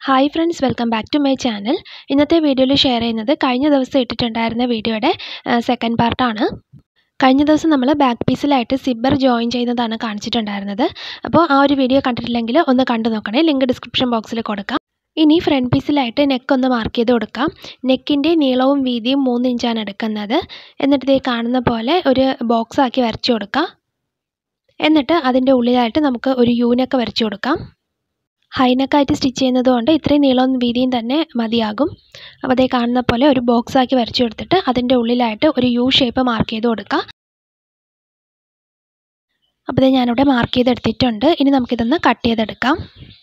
hi friends welcome back to my channel ഇന്നത്തെ വീഡിയോയിൽ share ചെയ്യുന്നത് കഴിഞ്ഞ ദിവസം ഇട്ടിട്ടുണ്ടായിരുന്ന വീഡിയോയുടെ സെക്കൻഡ് പാർട്ടാണ് കഴിഞ്ഞ ദിവസം നമ്മൾ ബാക്ക് പീസിലായിട്ട് സിബ്ബർ ജോയിൻ ചെയ്യുന്നതാണ് കാണിച്ചിട്ടുണ്ടായിരുന്നത് അപ്പോൾ ആ ഒരു വീഡിയോ കണ്ടിട്ടില്ലെങ്കിൽ ഒന്ന് കണ്ടു നോക്കണേ ലിങ്ക് ഡിസ്ക്രിപ്ഷൻ ബോക്സിൽ കൊടുക്കാം ഇനി ഫ്രണ്ട് പീസിലായിട്ട് നെക്ക് ഒന്ന് മാർക്ക് ചെയ്ത് കൊടുക്കാം നെക്കിൻ്റെ നീളവും വീതിയും മൂന്ന് ഇഞ്ചാണ് എടുക്കുന്നത് എന്നിട്ട് ഇതേ കാണുന്ന പോലെ ഒരു ബോക്സ് ആക്കി വരച്ചു കൊടുക്കാം എന്നിട്ട് അതിൻ്റെ ഉള്ളിലായിട്ട് നമുക്ക് ഒരു യൂനൊക്കെ വരച്ചു കൊടുക്കാം ഹൈനക്കായിട്ട് സ്റ്റിച്ച് ചെയ്യുന്നത് കൊണ്ട് ഇത്രയും നീളവും വീതിയും തന്നെ മതിയാകും അപ്പോൾ അതേ കാണുന്ന പോലെ ഒരു ബോക്സ് ആക്കി വരച്ചു കൊടുത്തിട്ട് അതിൻ്റെ ഉള്ളിലായിട്ട് ഒരു യു ഷേപ്പ് മാർക്ക് ചെയ്ത് കൊടുക്കുക അപ്പോൾ ഇത് ഞാനിവിടെ മാർക്ക് ചെയ്തെടുത്തിട്ടുണ്ട് ഇനി നമുക്കിതൊന്ന് കട്ട് ചെയ്തെടുക്കാം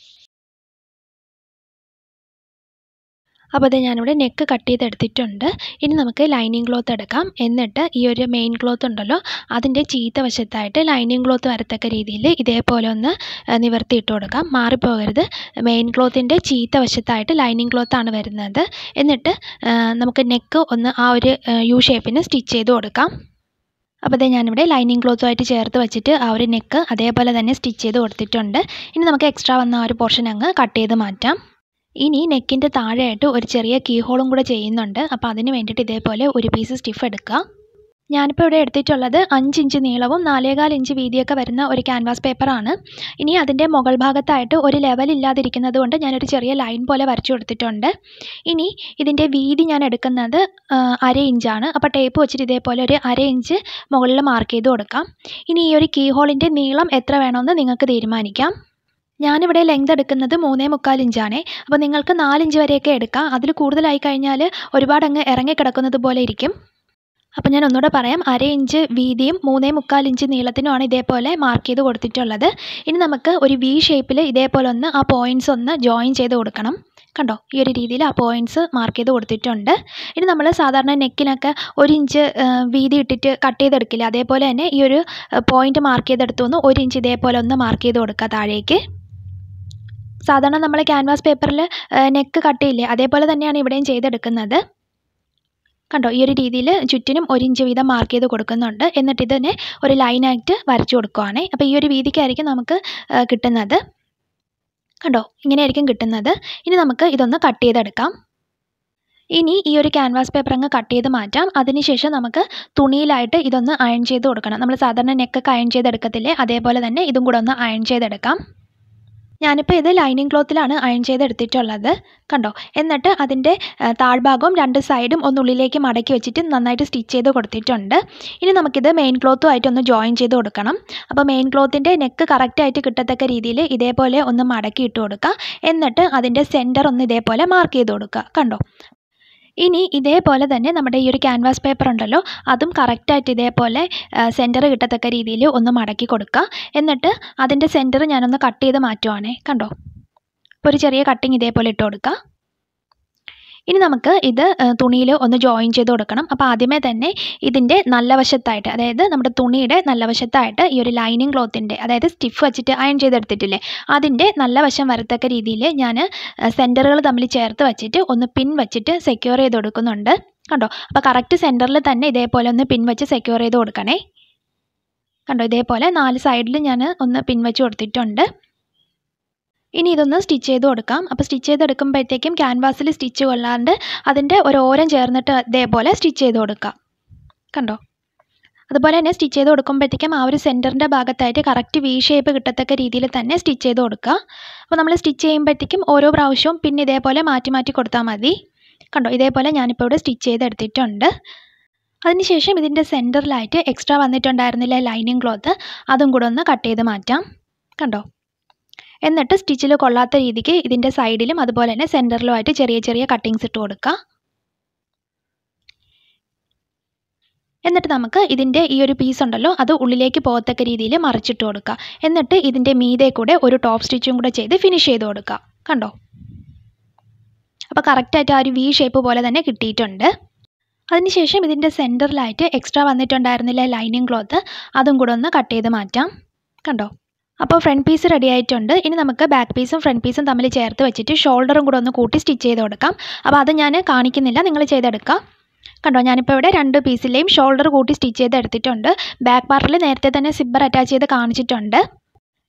അപ്പോൾ അത് ഞാനിവിടെ നെക്ക് കട്ട് ചെയ്തെടുത്തിട്ടുണ്ട് ഇനി നമുക്ക് ലൈനിങ് ക്ലോത്ത് എടുക്കാം എന്നിട്ട് ഈ ഒരു മെയിൻ ക്ലോത്ത് ഉണ്ടല്ലോ അതിൻ്റെ ചീത്ത വശത്തായിട്ട് ലൈനിങ് ക്ലോത്ത് വരത്തക്ക രീതിയിൽ ഇതേപോലെ ഒന്ന് നിവർത്തി ഇട്ട് കൊടുക്കാം മാറിപ്പോകരുത് മെയിൻ ക്ലോത്തിൻ്റെ ചീത്ത വശത്തായിട്ട് ലൈനിങ് ക്ലോത്താണ് വരുന്നത് എന്നിട്ട് നമുക്ക് നെക്ക് ഒന്ന് ആ ഒരു യു ഷേപ്പിന് സ്റ്റിച്ച് ചെയ്ത് കൊടുക്കാം അപ്പോൾ അതേ ഞാനിവിടെ ലൈനിങ് ക്ലോത്തുമായിട്ട് ചേർത്ത് വെച്ചിട്ട് ആ ഒരു നെക്ക് അതേപോലെ തന്നെ സ്റ്റിച്ച് ചെയ്ത് കൊടുത്തിട്ടുണ്ട് ഇനി നമുക്ക് എക്സ്ട്രാ വന്ന ആ ഒരു പോർഷൻ അങ്ങ് കട്ട് ചെയ്ത് മാറ്റാം ഇനി നെക്കിൻ്റെ താഴെയായിട്ട് ഒരു ചെറിയ കീ ഹോളും കൂടെ ചെയ്യുന്നുണ്ട് അപ്പോൾ അതിന് വേണ്ടിയിട്ട് ഇതേപോലെ ഒരു പീസ് സ്റ്റിഫ് എടുക്കുക ഞാനിപ്പോൾ ഇവിടെ എടുത്തിട്ടുള്ളത് അഞ്ച് ഇഞ്ച് നീളവും നാലേകാൽ ഇഞ്ച് വീതിയൊക്കെ വരുന്ന ഒരു ക്യാൻവാസ് പേപ്പറാണ് ഇനി അതിൻ്റെ മുകൾ ഭാഗത്തായിട്ട് ഒരു ലെവൽ ഇല്ലാതിരിക്കുന്നത് കൊണ്ട് ഞാനൊരു ചെറിയ ലൈൻ പോലെ വരച്ചു കൊടുത്തിട്ടുണ്ട് ഇനി ഇതിൻ്റെ വീതി ഞാൻ എടുക്കുന്നത് അര ഇഞ്ചാണ് അപ്പോൾ ടേപ്പ് വെച്ചിട്ട് ഇതേപോലെ ഒരു അര ഇഞ്ച് മുകളിൽ മാർക്ക് ചെയ്ത് കൊടുക്കാം ഇനി ഈ ഒരു കീ ഹോളിൻ്റെ നീളം എത്ര വേണമെന്ന് നിങ്ങൾക്ക് തീരുമാനിക്കാം ഞാനിവിടെ ലെങ്ത് എടുക്കുന്നത് മൂന്നേ മുക്കാൽ ഇഞ്ചാണേ അപ്പോൾ നിങ്ങൾക്ക് നാലിഞ്ച് വരെയൊക്കെ എടുക്കാം അതിൽ കൂടുതലായി കഴിഞ്ഞാൽ ഒരുപാട് അങ്ങ് ഇറങ്ങിക്കിടക്കുന്നത് പോലെ ഇരിക്കും അപ്പോൾ ഞാൻ ഒന്നുകൂടെ പറയാം അര ഇഞ്ച് വീതിയും മൂന്നേ മുക്കാൽ ഇഞ്ച് നീളത്തിനുമാണ് ഇതേപോലെ മാർക്ക് ചെയ്ത് കൊടുത്തിട്ടുള്ളത് ഇനി നമുക്ക് ഒരു വി ഷേപ്പിൽ ഇതേപോലെ ഒന്ന് ആ പോയിൻറ്റ്സ് ഒന്ന് ജോയിൻ ചെയ്ത് കൊടുക്കണം കണ്ടോ ഈ ഒരു രീതിയിൽ ആ പോയിൻറ്റ്സ് മാർക്ക് ചെയ്ത് കൊടുത്തിട്ടുണ്ട് ഇനി നമ്മൾ സാധാരണ നെക്കിനൊക്കെ ഒരു ഇഞ്ച് വീതി ഇട്ടിട്ട് കട്ട് ചെയ്തെടുക്കില്ല അതേപോലെ തന്നെ ഈ ഒരു പോയിൻറ്റ് മാർക്ക് ചെയ്തെടുത്തു ഒന്ന് ഒരു ഇഞ്ച് ഇതേപോലെ ഒന്ന് മാർക്ക് ചെയ്ത് കൊടുക്കുക താഴേക്ക് സാധാരണ നമ്മൾ ക്യാൻവാസ് പേപ്പറിൽ നെക്ക് കട്ട് ചെയ്യില്ലേ അതേപോലെ തന്നെയാണ് ഇവിടെയും ചെയ്തെടുക്കുന്നത് കണ്ടോ ഈ ഒരു രീതിയിൽ ചുറ്റിനും ഒരു ഇഞ്ച് വീതം മാർക്ക് ചെയ്ത് കൊടുക്കുന്നുണ്ട് എന്നിട്ട് ഇതിനെ ഒരു ലൈനായിട്ട് വരച്ചു കൊടുക്കുവാണേ അപ്പോൾ ഈ ഒരു വീതിക്കായിരിക്കും നമുക്ക് കിട്ടുന്നത് കണ്ടോ ഇങ്ങനെയായിരിക്കും കിട്ടുന്നത് ഇനി നമുക്ക് ഇതൊന്ന് കട്ട് ചെയ്തെടുക്കാം ഇനി ഈ ഒരു ക്യാൻവാസ് പേപ്പർ അങ്ങ് കട്ട് ചെയ്ത് മാറ്റാം അതിനുശേഷം നമുക്ക് തുണിയിലായിട്ട് ഇതൊന്ന് അയൺ ചെയ്ത് കൊടുക്കണം നമ്മൾ സാധാരണ നെക്കൊക്കെ അയൺ ചെയ്തെടുക്കത്തില്ലേ അതേപോലെ തന്നെ ഇതും കൂടെ ഒന്ന് അയൺ ചെയ്തെടുക്കാം ഞാനിപ്പോൾ ഇത് ലൈനിങ് ക്ലോത്തിലാണ് അയൺ ചെയ്തെടുത്തിട്ടുള്ളത് കണ്ടോ എന്നിട്ട് അതിൻ്റെ താഴ്ഭാഗവും രണ്ട് സൈഡും ഒന്നുള്ളിലേക്ക് മടക്കി വെച്ചിട്ട് നന്നായിട്ട് സ്റ്റിച്ച് ചെയ്ത് കൊടുത്തിട്ടുണ്ട് ഇനി നമുക്കിത് മെയിൻ ക്ലോത്തുമായിട്ട് ഒന്ന് ജോയിൻ ചെയ്ത് കൊടുക്കണം അപ്പോൾ മെയിൻ ക്ലോത്തിൻ്റെ നെക്ക് കറക്റ്റായിട്ട് കിട്ടത്തക്ക രീതിയിൽ ഇതേപോലെ ഒന്ന് മടക്കി ഇട്ട് കൊടുക്കുക എന്നിട്ട് അതിൻ്റെ സെൻറ്റർ ഒന്ന് ഇതേപോലെ മാർക്ക് ചെയ്ത് കൊടുക്കുക കണ്ടോ ഇനി ഇതേപോലെ തന്നെ നമ്മുടെ ഈ ഒരു ക്യാൻവാസ് പേപ്പർ ഉണ്ടല്ലോ അതും കറക്റ്റായിട്ട് ഇതേപോലെ സെൻറ്റർ കിട്ടത്തക്ക രീതിയിൽ ഒന്ന് മടക്കി കൊടുക്കുക എന്നിട്ട് അതിൻ്റെ സെൻറ്റർ ഞാനൊന്ന് കട്ട് ചെയ്ത് മാറ്റുവാണേ കണ്ടോ അപ്പോൾ ഒരു ചെറിയ കട്ടിങ് ഇതേപോലെ ഇട്ട് കൊടുക്കുക ഇനി നമുക്ക് ഇത് തുണിയിൽ ഒന്ന് ജോയിൻ ചെയ്ത് കൊടുക്കണം അപ്പോൾ ആദ്യമേ തന്നെ ഇതിൻ്റെ നല്ല വശത്തായിട്ട് അതായത് നമ്മുടെ തുണിയുടെ നല്ല വശത്തായിട്ട് ഈ ഒരു ലൈനിങ് ക്ലോത്തിൻ്റെ അതായത് സ്റ്റിഫ് വെച്ചിട്ട് അയൺ ചെയ്തെടുത്തിട്ടില്ലേ അതിൻ്റെ നല്ല വശം വരത്തക്ക രീതിയിൽ ഞാൻ സെൻറ്ററുകൾ തമ്മിൽ ചേർത്ത് വെച്ചിട്ട് ഒന്ന് പിൻ വെച്ചിട്ട് സെക്യൂർ ചെയ്ത് കൊടുക്കുന്നുണ്ട് കണ്ടോ അപ്പോൾ കറക്റ്റ് സെൻറ്ററിൽ തന്നെ ഇതേപോലെ ഒന്ന് പിൻ വെച്ച് സെക്യൂർ ചെയ്ത് കൊടുക്കണേ കണ്ടോ ഇതേപോലെ നാല് സൈഡിൽ ഞാൻ ഒന്ന് പിൻ വെച്ച് കൊടുത്തിട്ടുണ്ട് ഇനി ഇതൊന്ന് സ്റ്റിച്ച് ചെയ്ത് കൊടുക്കാം അപ്പോൾ സ്റ്റിച്ച് ചെയ്തെടുക്കുമ്പോഴത്തേക്കും ക്യാൻവാസിൽ സ്റ്റിച്ച് കൊള്ളാണ്ട് അതിൻ്റെ ഒരു ഓരം ചേർന്നിട്ട് ഇതേപോലെ സ്റ്റിച്ച് ചെയ്ത് കൊടുക്കാം കണ്ടോ അതുപോലെ തന്നെ സ്റ്റിച്ച് ചെയ്ത് കൊടുക്കുമ്പോഴത്തേക്കും ആ ഒരു സെൻറ്ററിൻ്റെ ഭാഗത്തായിട്ട് കറക്റ്റ് വി ഷേപ്പ് കിട്ടത്തക്ക രീതിയിൽ തന്നെ സ്റ്റിച്ച് ചെയ്ത് കൊടുക്കുക അപ്പോൾ നമ്മൾ സ്റ്റിച്ച് ചെയ്യുമ്പോഴത്തേക്കും ഓരോ പ്രാവശ്യവും പിന്നെ ഇതേപോലെ മാറ്റി മാറ്റി കൊടുത്താൽ മതി കണ്ടോ ഇതേപോലെ ഞാനിപ്പോൾ ഇവിടെ സ്റ്റിച്ച് ചെയ്തെടുത്തിട്ടുണ്ട് അതിനുശേഷം ഇതിൻ്റെ സെൻറ്ററിലായിട്ട് എക്സ്ട്രാ വന്നിട്ടുണ്ടായിരുന്നില്ല ലൈനിങ് ക്ലോത്ത് അതും കൂടെ ഒന്ന് കട്ട് ചെയ്ത് മാറ്റാം കണ്ടോ എന്നിട്ട് സ്റ്റിച്ചിൽ കൊള്ളാത്ത രീതിക്ക് ഇതിൻ്റെ സൈഡിലും അതുപോലെ തന്നെ സെൻറ്ററിലുമായിട്ട് ചെറിയ ചെറിയ കട്ടിങ്സ് ഇട്ട് കൊടുക്കുക എന്നിട്ട് നമുക്ക് ഇതിൻ്റെ ഈ ഒരു പീസ് ഉണ്ടല്ലോ അത് ഉള്ളിലേക്ക് പോകത്തക്ക രീതിയിൽ മറിച്ചിട്ട് കൊടുക്കുക എന്നിട്ട് ഇതിൻ്റെ മീതെ കൂടെ ഒരു ടോപ്പ് സ്റ്റിച്ചും കൂടെ ചെയ്ത് ഫിനിഷ് ചെയ്ത് കൊടുക്കുക കണ്ടോ അപ്പോൾ കറക്റ്റായിട്ട് ആ ഒരു വി ഷേപ്പ് പോലെ തന്നെ കിട്ടിയിട്ടുണ്ട് അതിനുശേഷം ഇതിൻ്റെ സെൻറ്ററിലായിട്ട് എക്സ്ട്രാ വന്നിട്ടുണ്ടായിരുന്നില്ല ലൈനിങ് ക്ലോത്ത് അതും കൂടെ ഒന്ന് കട്ട് ചെയ്ത് മാറ്റാം കണ്ടോ അപ്പോൾ ഫ്രണ്ട് പീസ് റെഡി ആയിട്ടുണ്ട് ഇനി നമുക്ക് ബാക്ക് പീസും ഫ്രണ്ട് പീസും തമ്മിൽ ചേർത്ത് വെച്ചിട്ട് ഷോൾഡറും കൂടെ ഒന്ന് കൂട്ടി സ്റ്റിച്ച് ചെയ്ത് കൊടുക്കാം അപ്പോൾ അത് ഞാൻ കാണിക്കുന്നില്ല നിങ്ങൾ ചെയ്തെടുക്കാം കണ്ടോ ഞാനിപ്പോൾ ഇവിടെ രണ്ട് പീസിലെയും ഷോൾഡർ കൂട്ടി സ്റ്റിച്ച് ചെയ്ത് എടുത്തിട്ടുണ്ട് ബാക്ക് പാർട്ടിൽ നേരത്തെ തന്നെ സിബ്ബർ അറ്റാച്ച് ചെയ്ത് കാണിച്ചിട്ടുണ്ട്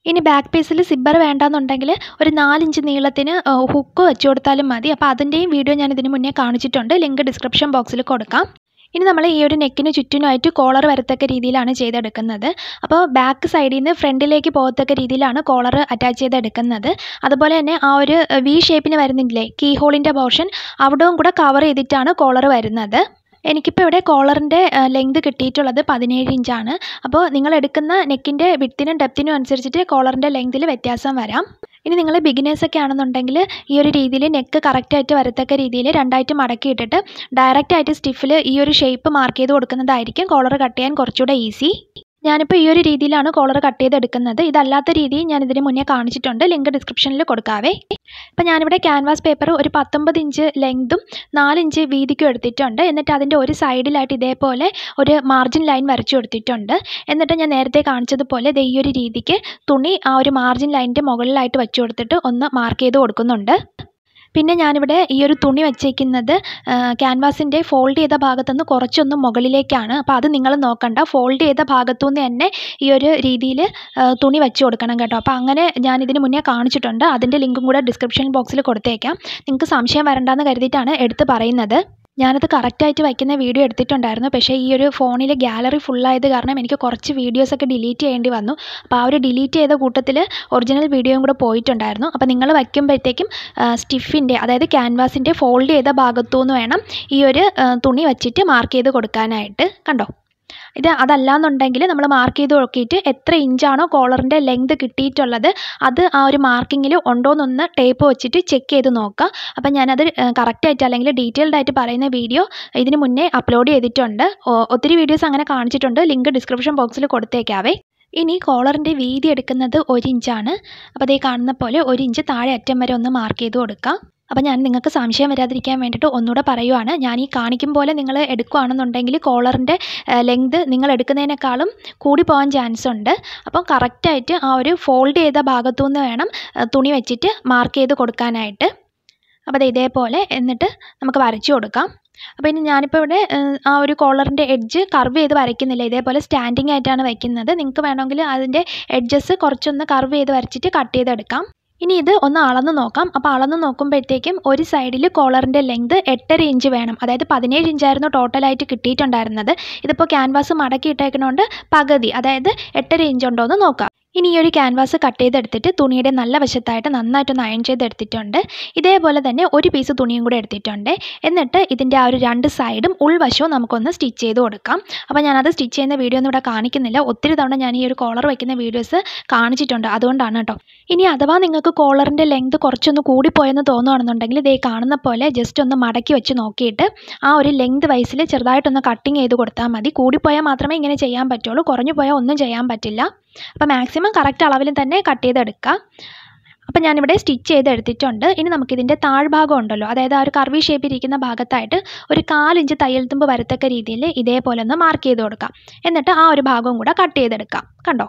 ഇനി ബാക്ക് പീസിൽ സിബ്ബർ വേണ്ടാന്നുണ്ടെങ്കിൽ ഒരു നാലിഞ്ച് നീളത്തിന് ഹുക്ക് വെച്ച് കൊടുത്താലും മതി അപ്പോൾ അതിൻ്റെയും വീഡിയോ ഞാൻ ഇതിന് മുന്നേ കാണിച്ചിട്ടുണ്ട് ലിങ്ക് ഡിസ്ക്രിപ്ഷൻ ബോക്സിൽ കൊടുക്കാം ഇനി നമ്മൾ ഈ ഒരു നെക്കിന് ചുറ്റിനുമായിട്ട് കോളർ വരത്തക്ക രീതിയിലാണ് ചെയ്തെടുക്കുന്നത് അപ്പോൾ ബാക്ക് സൈഡിൽ നിന്ന് ഫ്രണ്ടിലേക്ക് പോകത്തക്ക രീതിയിലാണ് കോളർ അറ്റാച്ച് ചെയ്തെടുക്കുന്നത് അതുപോലെ തന്നെ ആ ഒരു വി ഷേപ്പിന് വരുന്നില്ലേ കീ ഹോളിൻ്റെ പോർഷൻ അവിടവും കൂടെ കവർ ചെയ്തിട്ടാണ് കോളർ വരുന്നത് എനിക്കിപ്പോൾ ഇവിടെ കോളറിൻ്റെ ലെങ്ത് കിട്ടിയിട്ടുള്ളത് പതിനേഴ് ഇഞ്ചാണ് അപ്പോൾ നിങ്ങൾ എടുക്കുന്ന നെക്കിൻ്റെ വിട്ടിനും ഡെപ്തിനും അനുസരിച്ചിട്ട് കോളറിൻ്റെ ലെങ്തിൽ വ്യത്യാസം വരാം ഇനി നിങ്ങൾ ബിഗിനേഴ്സൊക്കെ ആണെന്നുണ്ടെങ്കിൽ ഈ ഒരു രീതിയിൽ നെക്ക് കറക്റ്റായിട്ട് വരത്തക്ക രീതിയിൽ രണ്ടായിട്ട് മടക്കി ഇട്ടിട്ട് ഡയറക്റ്റായിട്ട് സ്റ്റിഫിൽ ഈ ഒരു ഷേപ്പ് മാർക്ക് ചെയ്ത് കൊടുക്കുന്നതായിരിക്കും കോളർ കട്ട് ചെയ്യാൻ കുറച്ചുകൂടെ ഈസി ഞാനിപ്പോൾ ഈ ഒരു രീതിയിലാണ് കോളർ കട്ട് ചെയ്തെടുക്കുന്നത് ഇതല്ലാത്ത രീതി ഞാൻ ഇതിന് മുന്നേ കാണിച്ചിട്ടുണ്ട് ലിങ്ക് ഡിസ്ക്രിപ്ഷനിൽ കൊടുക്കാവേ ഇപ്പം ഞാനിവിടെ ക്യാൻവാസ് പേപ്പർ ഒരു പത്തൊമ്പത് ഇഞ്ച് ലെങ്തും നാലിഞ്ച് വീതിക്കും എടുത്തിട്ടുണ്ട് എന്നിട്ട് അതിൻ്റെ ഒരു സൈഡിലായിട്ട് ഇതേപോലെ ഒരു മാർജിൻ ലൈൻ വരച്ചു കൊടുത്തിട്ടുണ്ട് എന്നിട്ട് ഞാൻ നേരത്തെ കാണിച്ചതുപോലെ ദേ ഈ ഒരു രീതിക്ക് തുണി ആ ഒരു മാർജിൻ ലൈനിൻ്റെ മുകളിലായിട്ട് വെച്ച് കൊടുത്തിട്ട് ഒന്ന് മാർക്ക് ചെയ്ത് കൊടുക്കുന്നുണ്ട് പിന്നെ ഞാനിവിടെ ഈ ഒരു തുണി വച്ചേക്കുന്നത് ക്യാൻവാസിൻ്റെ ഫോൾഡ് ചെയ്ത ഭാഗത്തുനിന്ന് കുറച്ചൊന്ന് മുകളിലേക്കാണ് അപ്പോൾ അത് നിങ്ങൾ നോക്കണ്ട ഫോൾഡ് ചെയ്ത ഭാഗത്തു നിന്ന് തന്നെ ഈ ഒരു രീതിയിൽ തുണി വെച്ച് കൊടുക്കണം കേട്ടോ അപ്പോൾ അങ്ങനെ ഞാൻ ഇതിന് മുന്നേ കാണിച്ചിട്ടുണ്ട് അതിൻ്റെ ലിങ്കും കൂടെ ഡിസ്ക്രിപ്ഷൻ ബോക്സിൽ കൊടുത്തേക്കാം നിങ്ങൾക്ക് സംശയം വരണ്ടെന്ന് കരുതിയിട്ടാണ് എടുത്ത് പറയുന്നത് ഞാനത് കറക്റ്റായിട്ട് വയ്ക്കുന്ന വീഡിയോ എടുത്തിട്ടുണ്ടായിരുന്നു പക്ഷേ ഈ ഒരു ഫോണിൽ ഗാലറി ഫുള്ളായത് കാരണം എനിക്ക് കുറച്ച് വീഡിയോസൊക്കെ ഡിലീറ്റ് ചെയ്യേണ്ടി വന്നു അപ്പോൾ ആ ഒരു ഡിലീറ്റ് ചെയ്ത കൂട്ടത്തിൽ ഒറിജിനൽ വീഡിയോയും കൂടെ പോയിട്ടുണ്ടായിരുന്നു അപ്പോൾ നിങ്ങൾ വയ്ക്കുമ്പോഴത്തേക്കും സ്റ്റിഫിൻ്റെ അതായത് ക്യാൻവാസിൻ്റെ ഫോൾഡ് ചെയ്ത ഭാഗത്തു നിന്ന് വേണം ഈ ഒരു തുണി വച്ചിട്ട് മാർക്ക് ചെയ്ത് കൊടുക്കാനായിട്ട് കണ്ടോ ഇത് അതല്ലാന്നുണ്ടെങ്കിൽ നമ്മൾ മാർക്ക് ചെയ്ത് നോക്കിയിട്ട് എത്ര ഇഞ്ചാണോ കോളറിൻ്റെ ലെങ്ത് കിട്ടിയിട്ടുള്ളത് അത് ആ ഒരു മാർക്കിങ്ങിൽ ഉണ്ടോയെന്നൊന്ന് ടേപ്പ് വെച്ചിട്ട് ചെക്ക് ചെയ്ത് നോക്കുക അപ്പം ഞാനത് കറക്റ്റായിട്ട് അല്ലെങ്കിൽ ഡീറ്റെയിൽഡ് ആയിട്ട് പറയുന്ന വീഡിയോ ഇതിന് മുന്നേ അപ്ലോഡ് ചെയ്തിട്ടുണ്ട് ഒത്തിരി വീഡിയോസ് അങ്ങനെ കാണിച്ചിട്ടുണ്ട് ലിങ്ക് ഡിസ്ക്രിപ്ഷൻ ബോക്സിൽ കൊടുത്തേക്കാവേ ഇനി കോളറിൻ്റെ വീതി എടുക്കുന്നത് ഒരു ഇഞ്ചാണ് അപ്പോൾ അതേ കാണുന്ന പോലെ ഒരു ഇഞ്ച് താഴെ അറ്റം വരെ ഒന്ന് മാർക്ക് ചെയ്ത് കൊടുക്കാം അപ്പോൾ ഞാൻ നിങ്ങൾക്ക് സംശയം വരാതിരിക്കാൻ വേണ്ടിയിട്ട് ഒന്നുകൂടെ പറയുവാണ് ഞാൻ ഈ കാണിക്കും പോലെ നിങ്ങൾ എടുക്കുകയാണെന്നുണ്ടെങ്കിൽ കോളറിൻ്റെ ലെങ്ത് നിങ്ങൾ എടുക്കുന്നതിനേക്കാളും കൂടി പോകാൻ ചാൻസ് ഉണ്ട് അപ്പം കറക്റ്റായിട്ട് ആ ഒരു ഫോൾഡ് ചെയ്ത ഭാഗത്തു നിന്ന് വേണം തുണി വെച്ചിട്ട് മാർക്ക് ചെയ്ത് കൊടുക്കാനായിട്ട് അപ്പോൾ അത് ഇതേപോലെ എന്നിട്ട് നമുക്ക് വരച്ചു കൊടുക്കാം അപ്പോൾ ഇനി ഞാനിപ്പോൾ ഇവിടെ ആ ഒരു കോളറിൻ്റെ എഡ്ജ് കർവ് ചെയ്ത് വരയ്ക്കുന്നില്ല ഇതേപോലെ സ്റ്റാൻഡിങ് ആയിട്ടാണ് വയ്ക്കുന്നത് നിങ്ങൾക്ക് വേണമെങ്കിൽ അതിൻ്റെ എഡ്ജസ് കുറച്ചൊന്ന് കർവ് ചെയ്ത് വരച്ചിട്ട് കട്ട് ചെയ്തെടുക്കാം ഇനി ഇത് ഒന്ന് അളന്ന് നോക്കാം അപ്പോൾ അളന്ന് നോക്കുമ്പോഴത്തേക്കും ഒരു സൈഡിൽ കോളറിൻ്റെ ലെങ്ത് എട്ടര ഇഞ്ച് വേണം അതായത് പതിനേഴ് ഇഞ്ചായിരുന്നു ടോട്ടലായിട്ട് കിട്ടിയിട്ടുണ്ടായിരുന്നത് ഇതിപ്പോൾ ക്യാൻവാസ് മടക്കി ഇട്ടേക്കണോണ്ട് പകുതി അതായത് എട്ടര ഇഞ്ച് ഉണ്ടോ എന്ന് നോക്കാം ഇനി ഈ ഒരു ക്യാൻവാസ് കട്ട് ചെയ്തെടുത്തിട്ട് തുണിയുടെ നല്ല വശത്തായിട്ട് നന്നായിട്ടൊന്ന് അയൺ ചെയ്തെടുത്തിട്ടുണ്ട് ഇതേപോലെ തന്നെ ഒരു പീസ് തുണിയും കൂടെ എടുത്തിട്ടുണ്ട് എന്നിട്ട് ഇതിൻ്റെ ആ ഒരു രണ്ട് സൈഡും ഉൾവശവും നമുക്കൊന്ന് സ്റ്റിച്ച് ചെയ്ത് കൊടുക്കാം അപ്പോൾ ഞാനത് സ്റ്റിച്ച് ചെയ്യുന്ന വീഡിയോ ഒന്നും ഇവിടെ കാണിക്കുന്നില്ല ഒത്തിരി തവണ ഞാൻ ഈ ഒരു കോളർ വയ്ക്കുന്ന വീഡിയോസ് കാണിച്ചിട്ടുണ്ട് അതുകൊണ്ടാണ് കേട്ടോ ഇനി അഥവാ നിങ്ങൾക്ക് കോളറിൻ്റെ ലെങ്ത് കുറച്ചൊന്ന് കൂടിപ്പോയെന്ന് തോന്നുകയാണെന്നുണ്ടെങ്കിൽ ഇതേ കാണുന്ന പോലെ ജസ്റ്റ് ഒന്ന് മടക്കി വെച്ച് നോക്കിയിട്ട് ആ ഒരു ലെങ്ത് വയസ്സിൽ ചെറുതായിട്ടൊന്ന് കട്ടിങ് ചെയ്ത് കൊടുത്താൽ മതി കൂടിപ്പോയാൽ മാത്രമേ ഇങ്ങനെ ചെയ്യാൻ പറ്റുള്ളൂ കുറഞ്ഞു പോയാൽ ഒന്നും ചെയ്യാൻ പറ്റില്ല അപ്പോൾ മാക്സിമം കറക്റ്റ് അളവിൽ തന്നെ കട്ട് ചെയ്തെടുക്കുക അപ്പോൾ ഞാനിവിടെ സ്റ്റിച്ച് ചെയ്തെടുത്തിട്ടുണ്ട് ഇനി നമുക്കിതിൻ്റെ താഴ്ഭാഗം ഉണ്ടല്ലോ അതായത് ആ ഒരു കർവി ഷേപ്പ് ഇരിക്കുന്ന ഭാഗത്തായിട്ട് ഒരു കാലിഞ്ച് തയ്യൽ തുമ്പ് വരത്തക്ക രീതിയിൽ ഇതേപോലെ ഒന്ന് മാർക്ക് ചെയ്ത് കൊടുക്കാം എന്നിട്ട് ആ ഒരു ഭാഗവും കൂടെ കട്ട് ചെയ്തെടുക്കാം കണ്ടോ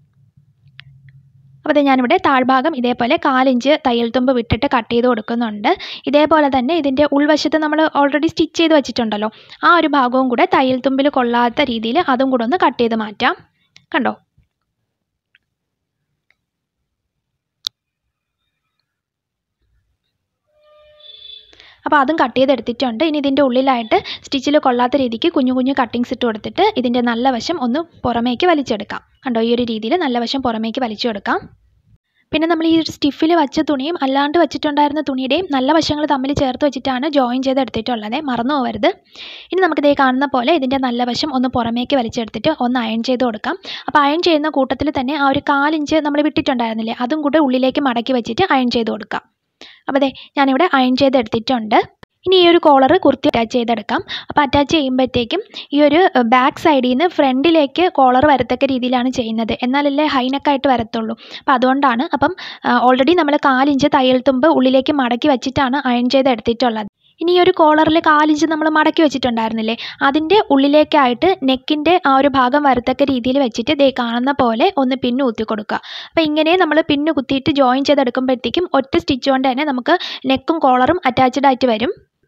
അപ്പോൾ ഞാനിവിടെ താഴ്ഭാഗം ഇതേപോലെ കാലിഞ്ച് തയ്യൽ തുമ്പ് വിട്ടിട്ട് കട്ട് ചെയ്ത് കൊടുക്കുന്നുണ്ട് ഇതേപോലെ തന്നെ ഇതിൻ്റെ ഉൾവശത്ത് നമ്മൾ ഓൾറെഡി സ്റ്റിച്ച് ചെയ്ത് വെച്ചിട്ടുണ്ടല്ലോ ആ ഒരു ഭാഗവും കൂടെ തയ്യൽ തുമ്പിൽ കൊള്ളാത്ത രീതിയിൽ അതും കൂടെ ഒന്ന് കട്ട് ചെയ്ത് മാറ്റാം കണ്ടോ അപ്പോൾ അതും കട്ട് ചെയ്തെടുത്തിട്ടുണ്ട് ഇനി ഇതിൻ്റെ ഉള്ളിലായിട്ട് സ്റ്റിച്ചിൽ കൊള്ളാത്ത രീതിക്ക് കുഞ്ഞു കുഞ്ഞു കട്ടിങ്സ് ഇട്ട് കൊടുത്തിട്ട് ഇതിൻ്റെ നല്ല വശം ഒന്ന് പുറമേക്ക് വലിച്ചെടുക്കാം കണ്ടോ ഈ ഒരു രീതിയിൽ നല്ല വശം പുറമേക്ക് വലിച്ചെടുക്കാം പിന്നെ നമ്മൾ ഈ സ്റ്റിഫിൽ വച്ച തുണിയും അല്ലാണ്ട് വെച്ചിട്ടുണ്ടായിരുന്ന തുണിയുടെയും നല്ല വശങ്ങൾ തമ്മിൽ ചേർത്ത് വെച്ചിട്ടാണ് ജോയിൻ ചെയ്തെടുത്തിട്ടുള്ളത് മറന്നു പോകരുത് ഇനി നമുക്കിതേ കാണുന്ന പോലെ ഇതിൻ്റെ നല്ല വശം ഒന്ന് പുറമേക്ക് വലിച്ചെടുത്തിട്ട് ഒന്ന് അയൺ ചെയ്ത് കൊടുക്കാം അപ്പോൾ അയൺ ചെയ്യുന്ന കൂട്ടത്തിൽ തന്നെ ആ ഒരു കാലിഞ്ച് നമ്മൾ വിട്ടിട്ടുണ്ടായിരുന്നില്ലേ അതും കൂടെ ഉള്ളിലേക്ക് മടക്കി വെച്ചിട്ട് അയൺ ചെയ്ത് കൊടുക്കാം അപ്പോൾ അതെ ഞാനിവിടെ അയൺ ചെയ്തെടുത്തിട്ടുണ്ട് ഇനി ഈ ഒരു കോളർ കുർത്തി അറ്റാച്ച് ചെയ്തെടുക്കാം അപ്പോൾ അറ്റാച്ച് ചെയ്യുമ്പോഴത്തേക്കും ഈ ഒരു ബാക്ക് സൈഡിൽ നിന്ന് ഫ്രണ്ടിലേക്ക് കോളർ വരത്തക്ക രീതിയിലാണ് ചെയ്യുന്നത് എന്നാലല്ലേ ഹൈനക്കായിട്ട് വരത്തുള്ളൂ അപ്പോൾ അതുകൊണ്ടാണ് അപ്പം ഓൾറെഡി നമ്മൾ കാലിഞ്ച് തയ്യൽ തുമ്പ് ഉള്ളിലേക്ക് മടക്കി വെച്ചിട്ടാണ് അയൺ ചെയ്തെടുത്തിട്ടുള്ളത് ഇനി ഈ ഒരു കോളറിൽ കാലിഞ്ച് നമ്മൾ മടക്കി വെച്ചിട്ടുണ്ടായിരുന്നില്ലേ അതിൻ്റെ ഉള്ളിലേക്കായിട്ട് നെക്കിൻ്റെ ആ ഒരു ഭാഗം വരത്തക്ക രീതിയിൽ വെച്ചിട്ട് ദേ കാണുന്ന പോലെ ഒന്ന് പിന്ന് കുത്തി കൊടുക്കുക അപ്പോൾ ഇങ്ങനെ നമ്മൾ പിന്ന് കുത്തിയിട്ട് ജോയിൻ ചെയ്തെടുക്കുമ്പോഴത്തേക്കും ഒറ്റ സ്റ്റിച്ച് കൊണ്ട് തന്നെ നമുക്ക് നെക്കും കോളറും അറ്റാച്ച്ഡ് ആയിട്ട് വരും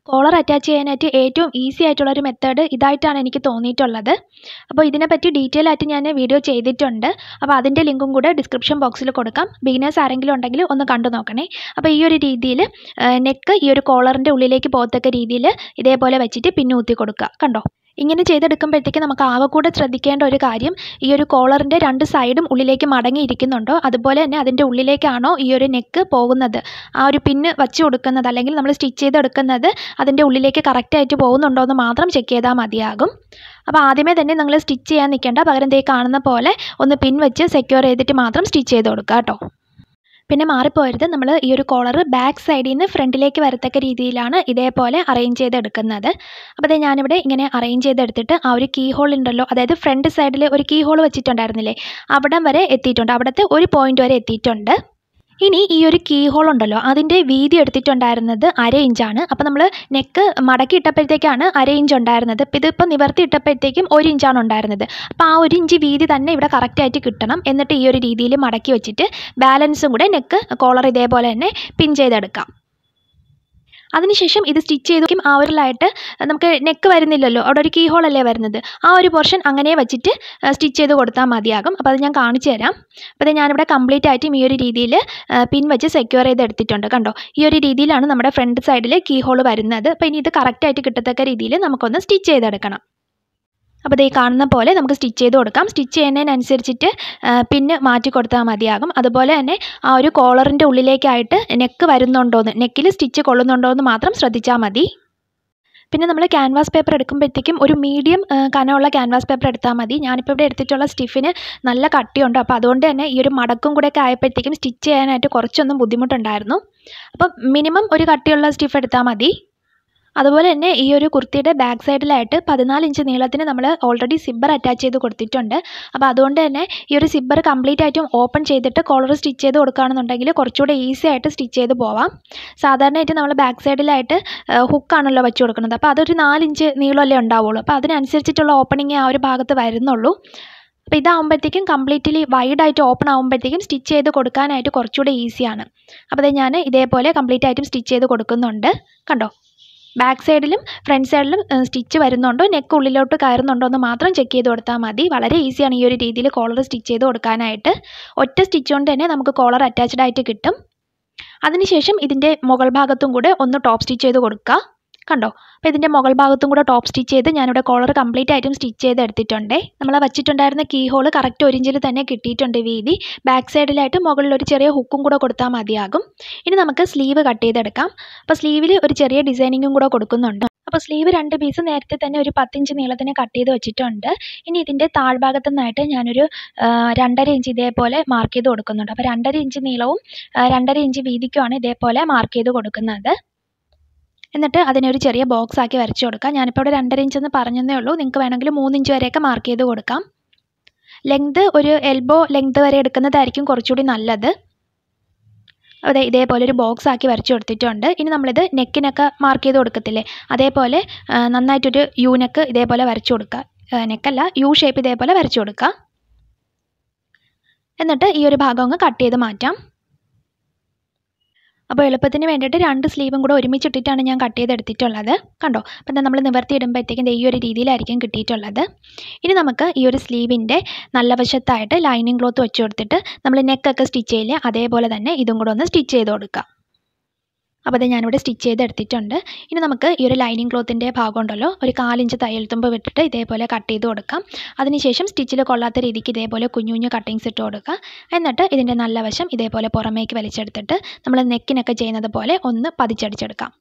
കോളർ അറ്റാച്ച് ചെയ്യാനായിട്ട് ഏറ്റവും ഈസി ആയിട്ടുള്ള ഒരു മെത്തേഡ് ഇതായിട്ടാണ് എനിക്ക് തോന്നിയിട്ടുള്ളത് അപ്പോൾ ഇതിനെപ്പറ്റി ഡീറ്റെയിൽ ആയിട്ട് ഞാൻ വീഡിയോ ചെയ്തിട്ടുണ്ട് അപ്പോൾ അതിൻ്റെ ലിങ്കും കൂടെ ഡിസ്ക്രിപ്ഷൻ ബോക്സിൽ കൊടുക്കാം ബിഗിനേഴ്സ് ആരെങ്കിലും ഉണ്ടെങ്കിൽ ഒന്ന് കണ്ടു നോക്കണേ അപ്പോൾ ഈ ഒരു രീതിയിൽ നെക്ക് ഈ ഒരു കോളറിൻ്റെ ഉള്ളിലേക്ക് പോകത്തക്ക രീതിയിൽ ഇതേപോലെ വെച്ചിട്ട് പിന്നെ ഊത്തി കൊടുക്കുക കണ്ടോ ഇങ്ങനെ ചെയ്തെടുക്കുമ്പോഴത്തേക്ക് നമുക്ക് ആകെ കൂടെ ശ്രദ്ധിക്കേണ്ട ഒരു കാര്യം ഈ ഒരു കോളറിൻ്റെ രണ്ട് സൈഡും ഉള്ളിലേക്ക് മടങ്ങിയിരിക്കുന്നുണ്ടോ അതുപോലെ തന്നെ അതിൻ്റെ ഉള്ളിലേക്കാണോ ഈ ഒരു നെക്ക് പോകുന്നത് ആ ഒരു പിന്ന് വച്ച് കൊടുക്കുന്നത് അല്ലെങ്കിൽ നമ്മൾ സ്റ്റിച്ച് ചെയ്തെടുക്കുന്നത് അതിൻ്റെ ഉള്ളിലേക്ക് കറക്റ്റായിട്ട് പോകുന്നുണ്ടോ എന്ന് മാത്രം ചെക്ക് ചെയ്താൽ മതിയാകും അപ്പോൾ ആദ്യമേ തന്നെ നിങ്ങൾ സ്റ്റിച്ച് ചെയ്യാൻ നിൽക്കേണ്ട പകരം ദേ കാണുന്ന പോലെ ഒന്ന് പിൻ വെച്ച് സെക്യൂർ ചെയ്തിട്ട് മാത്രം സ്റ്റിച്ച് ചെയ്ത് കൊടുക്കുക കേട്ടോ പിന്നെ മാറിപ്പോരുത് നമ്മൾ ഈ ഒരു കോളർ ബാക്ക് സൈഡിൽ നിന്ന് ഫ്രണ്ടിലേക്ക് വരത്തക്ക രീതിയിലാണ് ഇതേപോലെ അറേഞ്ച് ചെയ്തെടുക്കുന്നത് അപ്പോൾ ദേ ഞാനിവിടെ ഇങ്ങനെ അറേഞ്ച് ചെയ്തെടുത്തിട്ട് ആ ഒരു കീ ഹോൾ ഉണ്ടല്ലോ അതായത് ഫ്രണ്ട് സൈഡിൽ ഒരു കീ ഹോൾ വെച്ചിട്ടുണ്ടായിരുന്നില്ലേ അവിടം വരെ എത്തിയിട്ടുണ്ട് അവിടുത്തെ ഒരു പോയിന്റ് വരെ എത്തിയിട്ടുണ്ട് ഇനി ഈ ഒരു കീ ഹോൾ ഉണ്ടല്ലോ അതിൻ്റെ വീതി എടുത്തിട്ടുണ്ടായിരുന്നത് അര ഇഞ്ചാണ് അപ്പോൾ നമ്മൾ നെക്ക് മടക്കി ഇട്ടപ്പോഴത്തേക്കാണ് അര ഇഞ്ച് ഉണ്ടായിരുന്നത് അപ്പോൾ ഇതിപ്പോൾ നിവർത്തി ഇട്ടപ്പോഴത്തേക്കും ഒരു ഇഞ്ചാണ് ഉണ്ടായിരുന്നത് അപ്പോൾ ആ ഒരു ഇഞ്ച് വീതി തന്നെ ഇവിടെ കറക്റ്റായിട്ട് കിട്ടണം എന്നിട്ട് ഈ ഒരു രീതിയിൽ മടക്കി വെച്ചിട്ട് ബാലൻസും കൂടെ നെക്ക് കോളർ ഇതേപോലെ തന്നെ പിൻ ചെയ്തെടുക്കാം അതിനുശേഷം ഇത് സ്റ്റിച്ച് ചെയ്തും ആ ഒരിലായിട്ട് നമുക്ക് നെക്ക് വരുന്നില്ലല്ലോ അവിടെ ഒരു കീ ഹോൾ അല്ലേ വരുന്നത് ആ ഒരു പോർഷൻ അങ്ങനെ വെച്ചിട്ട് സ്റ്റിച്ച് ചെയ്ത് കൊടുത്താൽ മതിയാകും അപ്പോൾ അത് ഞാൻ കാണിച്ചു തരാം അപ്പോൾ അത് ഞാനിവിടെ കംപ്ലീറ്റ് ആയിട്ടും ഈ ഒരു രീതിയിൽ പിൻ വെച്ച് സെക്യൂർ ചെയ്ത് എടുത്തിട്ടുണ്ട് കണ്ടോ ഈ ഒരു രീതിയിലാണ് നമ്മുടെ ഫ്രണ്ട് സൈഡിൽ കീ ഹോൾ വരുന്നത് അപ്പോൾ ഇനി ഇത് കറക്റ്റായിട്ട് കിട്ടത്തക്ക രീതിയിൽ നമുക്കൊന്ന് സ്റ്റിച്ച് ചെയ്തെടുക്കണം അപ്പോൾ ഇത് ഈ കാണുന്ന പോലെ നമുക്ക് സ്റ്റിച്ച് ചെയ്ത് കൊടുക്കാം സ്റ്റിച്ച് ചെയ്യുന്നതിനനുസരിച്ചിട്ട് പിന്ന് മാറ്റി കൊടുത്താൽ മതിയാകും അതുപോലെ തന്നെ ആ ഒരു കോളറിൻ്റെ ഉള്ളിലേക്കായിട്ട് നെക്ക് വരുന്നുണ്ടോയെന്ന് നെക്കിൽ സ്റ്റിച്ച് കൊള്ളുന്നുണ്ടോ എന്ന് മാത്രം ശ്രദ്ധിച്ചാൽ മതി പിന്നെ നമ്മൾ ക്യാൻവാസ് പേപ്പർ എടുക്കുമ്പോഴത്തേക്കും ഒരു മീഡിയം കനമുള്ള ക്യാൻവാസ് പേപ്പർ എടുത്താൽ മതി ഞാനിപ്പോൾ ഇവിടെ എടുത്തിട്ടുള്ള സ്റ്റിഫിന് നല്ല കട്ടിയുണ്ട് അപ്പോൾ അതുകൊണ്ട് തന്നെ ഈ ഒരു മടക്കും കൂടെയൊക്കെ ആയപ്പോഴത്തേക്കും സ്റ്റിച്ച് ചെയ്യാനായിട്ട് കുറച്ചൊന്നും ബുദ്ധിമുട്ടുണ്ടായിരുന്നു അപ്പം മിനിമം ഒരു കട്ടിയുള്ള സ്റ്റിഫ് എടുത്താൽ മതി അതുപോലെ തന്നെ ഈ ഒരു കുർത്തിയുടെ ബാക്ക് സൈഡിലായിട്ട് പതിനാല് ഇഞ്ച് നീളത്തിന് നമ്മൾ ഓൾറെഡി സിബ്ബർ അറ്റാച്ച് ചെയ്ത് കൊടുത്തിട്ടുണ്ട് അപ്പോൾ അതുകൊണ്ട് തന്നെ ഈ ഒരു സിബ്ബർ കംപ്ലീറ്റ് ആയിട്ടും ഓപ്പൺ ചെയ്തിട്ട് കോളർ സ്റ്റിച്ച് ചെയ്ത് കൊടുക്കുകയാണെന്നുണ്ടെങ്കിൽ കുറച്ചുകൂടെ ഈസി ആയിട്ട് സ്റ്റിച്ച് ചെയ്ത് പോവാം സാധാരണയായിട്ട് നമ്മൾ ബാക്ക് സൈഡിലായിട്ട് ഹുക്കാണല്ലോ വെച്ച് കൊടുക്കുന്നത് അപ്പോൾ അതൊരു നാലിഞ്ച് നീളമല്ലേ ഉണ്ടാവുള്ളൂ അപ്പോൾ അതിനനുസരിച്ചിട്ടുള്ള ഓപ്പണിങ് ആ ഒരു ഭാഗത്ത് വരുന്നുള്ളൂ അപ്പോൾ ഇതാകുമ്പോഴത്തേക്കും കംപ്ലീറ്റ്ലി വൈഡായിട്ട് ഓപ്പൺ ആകുമ്പോഴത്തേക്കും സ്റ്റിച്ച് ചെയ്ത് കൊടുക്കാനായിട്ട് കുറച്ചുകൂടെ ഈസിയാണ് അപ്പോൾ അത് ഞാൻ ഇതേപോലെ കംപ്ലീറ്റ് ആയിട്ടും സ്റ്റിച്ച് ചെയ്ത് കൊടുക്കുന്നുണ്ട് കണ്ടോ ബാക്ക് സൈഡിലും ഫ്രണ്ട് സൈഡിലും സ്റ്റിച്ച് വരുന്നുണ്ടോ നെക്ക് ഉള്ളിലോട്ട് കയറുന്നുണ്ടോ എന്ന് മാത്രം ചെക്ക് ചെയ്ത് കൊടുത്താൽ മതി വളരെ ഈസിയാണ് ഈ ഒരു രീതിയിൽ കോളർ സ്റ്റിച്ച് ചെയ്ത് കൊടുക്കാനായിട്ട് ഒറ്റ സ്റ്റിച്ച് കൊണ്ട് തന്നെ നമുക്ക് കോളർ അറ്റാച്ച്ഡ് ആയിട്ട് കിട്ടും അതിനുശേഷം ഇതിൻ്റെ മുകൾ ഭാഗത്തും കൂടെ ഒന്ന് ടോപ്പ് സ്റ്റിച്ച് ചെയ്ത് കൊടുക്കുക കണ്ടോ അപ്പോൾ ഇതിൻ്റെ മുകൾ ഭാഗത്തും കൂടെ ടോപ്പ് സ്റ്റിച്ച് ചെയ്ത് ഞാനിവിടെ കോളർ കംപ്ലീറ്റ് ആയിട്ടും സ്റ്റിച്ച് ചെയ്ത് എടുത്തിട്ടുണ്ട് നമ്മൾ വച്ചിട്ടുണ്ടായിരുന്ന കീ ഹോൾ കറക്റ്റ് ഒരു ഇഞ്ചിൽ തന്നെ കിട്ടിയിട്ടുണ്ട് വീതി ബാക്ക് സൈഡിലായിട്ട് മുകളിൽ ഒരു ചെറിയ ഹുക്കും കൂടെ കൊടുത്താൽ മതിയാകും ഇനി നമുക്ക് സ്ലീവ് കട്ട് ചെയ്തെടുക്കാം അപ്പോൾ സ്ലീവിൽ ഒരു ചെറിയ ഡിസൈനിങ്ങും കൂടെ കൊടുക്കുന്നുണ്ട് അപ്പോൾ സ്ലീവ് രണ്ട് പീസ് നേരത്തെ തന്നെ ഒരു പത്തിഞ്ച് നീളത്തിന് കട്ട് ചെയ്ത് വെച്ചിട്ടുണ്ട് ഇനി ഇതിൻ്റെ താഴ്ഭാഗത്തു നിന്നായിട്ട് ഞാനൊരു രണ്ടര ഇഞ്ച് ഇതേപോലെ മാർക്ക് ചെയ്ത് കൊടുക്കുന്നുണ്ട് അപ്പോൾ രണ്ടര ഇഞ്ച് നീളവും രണ്ടര ഇഞ്ച് വീതിക്കുമാണ് ഇതേപോലെ മാർക്ക് ചെയ്ത് കൊടുക്കുന്നത് എന്നിട്ട് അതിനെ ഒരു ചെറിയ ബോക്സ് ആക്കി വരച്ചു കൊടുക്കാം ഞാനിപ്പോൾ ഇവിടെ രണ്ടര ഇഞ്ച് എന്ന് പറഞ്ഞതേ ഉള്ളൂ നിങ്ങൾക്ക് വേണമെങ്കിൽ മൂന്ന് ഇഞ്ച് വരെയൊക്കെ മാർക്ക് ചെയ്ത് കൊടുക്കാം ലെങ്ത് ഒരു എൽബോ ലെങ്ത് വരെ എടുക്കുന്നതായിരിക്കും കുറച്ചുകൂടി നല്ലത് അതെ ഇതേപോലെ ഒരു ബോക്സ് ആക്കി വരച്ചു കൊടുത്തിട്ടുണ്ട് ഇനി നമ്മളിത് നെക്കിനൊക്കെ മാർക്ക് ചെയ്ത് കൊടുക്കത്തില്ലേ അതേപോലെ നന്നായിട്ടൊരു യു നെക്ക് ഇതേപോലെ വരച്ചു കൊടുക്കുക നെക്കല്ല യു ഷേപ്പ് ഇതേപോലെ വരച്ചു കൊടുക്കുക എന്നിട്ട് ഈ ഒരു ഭാഗം അങ്ങ് കട്ട് ചെയ്ത് മാറ്റാം അപ്പോൾ എളുപ്പത്തിന് വേണ്ടിയിട്ട് രണ്ട് സ്ലീവും കൂടെ ഒരുമിച്ചിട്ടിട്ടാണ് ഞാൻ കട്ട് ചെയ്തെടുത്തിട്ടുള്ളത് കണ്ടോ അപ്പം നമ്മൾ നിവർത്തി ഇടുമ്പോഴത്തേക്കും ഈ ഒരു രീതിയിലായിരിക്കും കിട്ടിയിട്ടുള്ളത് ഇനി നമുക്ക് ഈ ഒരു സ്ലീവിൻ്റെ നല്ല വശത്തായിട്ട് ലൈനിങ് ക്ലോത്ത് വെച്ച് കൊടുത്തിട്ട് നമ്മൾ നെക്കൊക്കെ സ്റ്റിച്ച് ചെയ്യില്ലേ അതേപോലെ തന്നെ ഇതും കൂടെ ഒന്ന് സ്റ്റിച്ച് ചെയ്ത് കൊടുക്കാം അപ്പോൾ അത് ഞാനിവിടെ സ്റ്റിച്ച് ചെയ്തെടുത്തിട്ടുണ്ട് ഇനി നമുക്ക് ഈ ഒരു ലൈനിങ് ക്ലോത്തിൻ്റെ ഭാഗം ഉണ്ടല്ലോ ഒരു കാലിഞ്ച് തയ്യൽ തുമ്പ് വിട്ടിട്ട് ഇതേപോലെ കട്ട് ചെയ്ത് കൊടുക്കാം അതിനുശേഷം സ്റ്റിച്ചിൽ കൊള്ളാത്ത രീതിക്ക് ഇതേപോലെ കുഞ്ഞു കുഞ്ഞു കട്ടിങ്സ് ഇട്ട് കൊടുക്കുക എന്നിട്ട് ഇതിൻ്റെ നല്ല വശം ഇതേപോലെ പുറമേക്ക് വലിച്ചെടുത്തിട്ട് നമ്മൾ നെക്കിനൊക്കെ ചെയ്യുന്നത് പോലെ ഒന്ന് പതിച്ചടിച്ചെടുക്കാം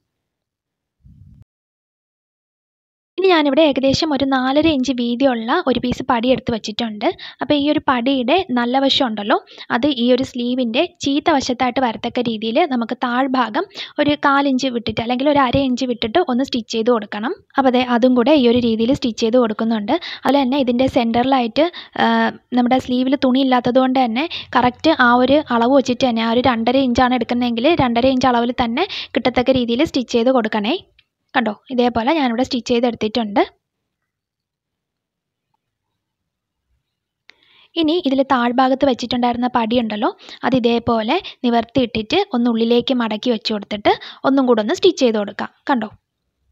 ഇനി ഞാനിവിടെ ഏകദേശം ഒരു നാലര ഇഞ്ച് വീതിയുള്ള ഒരു പീസ് പടി എടുത്ത് വെച്ചിട്ടുണ്ട് അപ്പോൾ ഈ ഒരു പടിയുടെ നല്ല വശം ഉണ്ടല്ലോ അത് ഈ ഒരു സ്ലീവിൻ്റെ ചീത്ത വശത്തായിട്ട് വരത്തക്ക രീതിയിൽ നമുക്ക് താഴ്ഭാഗം ഒരു കാലിഞ്ച് വിട്ടിട്ട് അല്ലെങ്കിൽ ഒരു അര ഇഞ്ച് വിട്ടിട്ട് ഒന്ന് സ്റ്റിച്ച് ചെയ്ത് കൊടുക്കണം അപ്പോൾ അതെ അതും കൂടെ ഈ ഒരു രീതിയിൽ സ്റ്റിച്ച് ചെയ്ത് കൊടുക്കുന്നുണ്ട് അതുപോലെ തന്നെ ഇതിൻ്റെ സെൻറ്ററിലായിട്ട് നമ്മുടെ സ്ലീവിൽ തുണി ഇല്ലാത്തത് കൊണ്ട് തന്നെ കറക്റ്റ് ആ ഒരു അളവ് വെച്ചിട്ട് തന്നെ ആ ഒരു രണ്ടര ഇഞ്ചാണ് എടുക്കുന്നതെങ്കിൽ രണ്ടര ഇഞ്ച് അളവിൽ തന്നെ കിട്ടത്തക്ക രീതിയിൽ സ്റ്റിച്ച് ചെയ്ത് കൊടുക്കണേ കണ്ടോ ഇതേപോലെ ഞാനിവിടെ സ്റ്റിച്ച് ചെയ്തെടുത്തിട്ടുണ്ട് ഇനി ഇതിൽ താഴ്ഭാഗത്ത് വെച്ചിട്ടുണ്ടായിരുന്ന പടി ഉണ്ടല്ലോ അത് ഇതേപോലെ നിവർത്തിയിട്ടിട്ട് ഒന്ന് ഉള്ളിലേക്ക് മടക്കി വെച്ച് കൊടുത്തിട്ട് ഒന്നും കൂടെ ഒന്ന് സ്റ്റിച്ച് ചെയ്ത് കൊടുക്കാം കണ്ടോ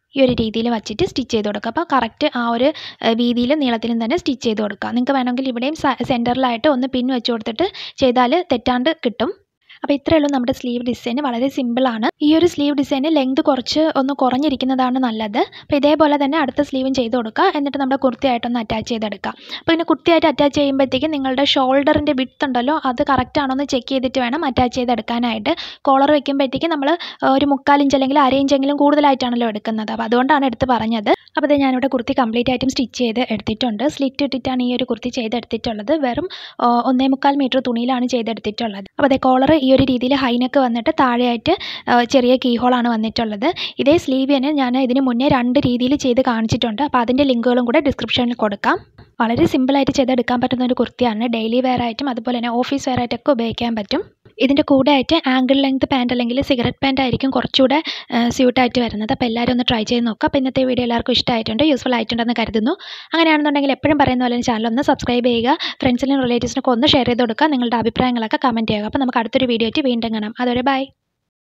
ഈ ഒരു രീതിയിൽ വച്ചിട്ട് സ്റ്റിച്ച് ചെയ്ത് കൊടുക്കുക അപ്പോൾ കറക്റ്റ് ആ ഒരു വീതിയിലും നീളത്തിലും തന്നെ സ്റ്റിച്ച് ചെയ്ത് കൊടുക്കുക നിങ്ങൾക്ക് വേണമെങ്കിൽ ഇവിടെയും സെൻറ്ററിലായിട്ട് ഒന്ന് പിൻ വെച്ച് കൊടുത്തിട്ട് ചെയ്താൽ തെറ്റാണ്ട് കിട്ടും അപ്പോൾ ഇത്രയേ ഉള്ളൂ നമ്മുടെ സ്ലീവ് ഡിസൈൻ വളരെ സിമ്പിളാണ് ഈ ഒരു സ്ലീവ് ഡിസൈന് ലെങ്ത് കുറച്ച് ഒന്ന് കുറഞ്ഞിരിക്കുന്നതാണ് നല്ലത് അപ്പോൾ ഇതേപോലെ തന്നെ അടുത്ത സ്ലീവും ചെയ്ത് കൊടുക്കുക എന്നിട്ട് നമ്മുടെ കുർത്തിയായിട്ടൊന്ന് അറ്റാച്ച് ചെയ്തെടുക്കുക അപ്പോൾ ഇങ്ങനെ കുർത്തിയായിട്ട് അറ്റാച്ച് ചെയ്യുമ്പോഴത്തേക്കും നിങ്ങളുടെ ഷോൾഡറിൻ്റെ വിഡ്ത്ത് ഉണ്ടല്ലോ അത് കറക്റ്റ് ആണോ എന്ന് ചെക്ക് ചെയ്തിട്ട് വേണം അറ്റാച്ച് ചെയ്തെടുക്കാനായിട്ട് കോളർ വെക്കുമ്പോഴത്തേക്കും നമ്മൾ ഒരു മുക്കാൽ ഇഞ്ച് അല്ലെങ്കിൽ അര ഇഞ്ചെങ്കിലും കൂടുതലായിട്ടാണല്ലോ എടുക്കുന്നത് അപ്പോൾ അതുകൊണ്ടാണ് എടുത്ത് പറഞ്ഞത് അപ്പോൾ ഇത് ഞാനിവിടെ കുർത്തി കംപ്ലീറ്റ് ആയിട്ടും സ്റ്റിച്ച് ചെയ്ത് എടുത്തിട്ടുണ്ട് സ്ലിറ്റ് ഇട്ടിട്ടാണ് ഈ ഒരു കുർത്തി ചെയ്തെടുത്തിട്ടുള്ളത് വെറും ആ, ഒന്നേ മുക്കാൽ മീറ്റർ തുണിയിലാണ് ചെയ്തെടുത്തിട്ടുള്ളത് അപ്പോൾ അതേ കോളർ ഈ ഒരു രീതിയിൽ ഹൈനെക്ക് വന്നിട്ട് താഴെയായിട്ട് ആ, ചെറിയ കീ ഹോളാണ് വന്നിട്ടുള്ളത് ഇതേ സ്ലീവ് തന്നെ ഞാൻ ഇതിന് മുന്നേ രണ്ട് രീതിയിൽ ചെയ്ത് കാണിച്ചിട്ടുണ്ട് അപ്പോൾ അതിൻ്റെ ലിങ്കുകളും കൂടെ ഡിസ്ക്രിപ്ഷനിൽ കൊടുക്കാം വളരെ സിമ്പിളായിട്ട് ചെയ്തെടുക്കാൻ പറ്റുന്ന ഒരു കുർത്തിയാണ് ഡെയിലി വെയർ ആയിട്ടും അതുപോലെ തന്നെ ഓഫീസ് വെയർ ആയിട്ടൊക്കെ ഉപയോഗിക്കാൻ പറ്റും ഇതിൻ്റെ കൂടെ ആയിട്ട് ആംഗിൾ ലെങ്ത് പാൻറ് അല്ലെങ്കിൽ സിഗരറ്റ് പാൻറ് ആയിരിക്കും കുറച്ചുകൂടെ സ്യൂട്ടായിട്ട് വരുന്നത് അപ്പോൾ എല്ലാവരും ഒന്ന് ട്രൈ ചെയ്ത് നോക്കുക അപ്പോൾ ഇന്നത്തെ വീഡിയോ എല്ലാവർക്കും ഇഷ്ടമായിട്ടുണ്ട് യൂസ്ഫുൾ ആയിട്ടുണ്ടെന്ന് കരുതുന്നു അങ്ങനെയാണെന്നുണ്ടെങ്കിൽ എപ്പോഴും പറയുന്ന പോലെ ചാനൽ ഒന്ന് സബ്സ്ക്രൈബ് ചെയ്യുക ഫ്രണ്ട്സിനും റിലേറ്റീവ്സിനൊക്കെ ഒന്ന് ഷെയർ ചെയ്ത് കൊടുക്കുക നിങ്ങളുടെ അഭിപ്രായങ്ങളൊക്കെ കമൻറ്റ് ചെയ്യുക അപ്പോൾ നമുക്ക് അടുത്തൊരു വീഡിയോ ആയിട്ട് വീണ്ടും കാണാം അതുവരെ ബൈ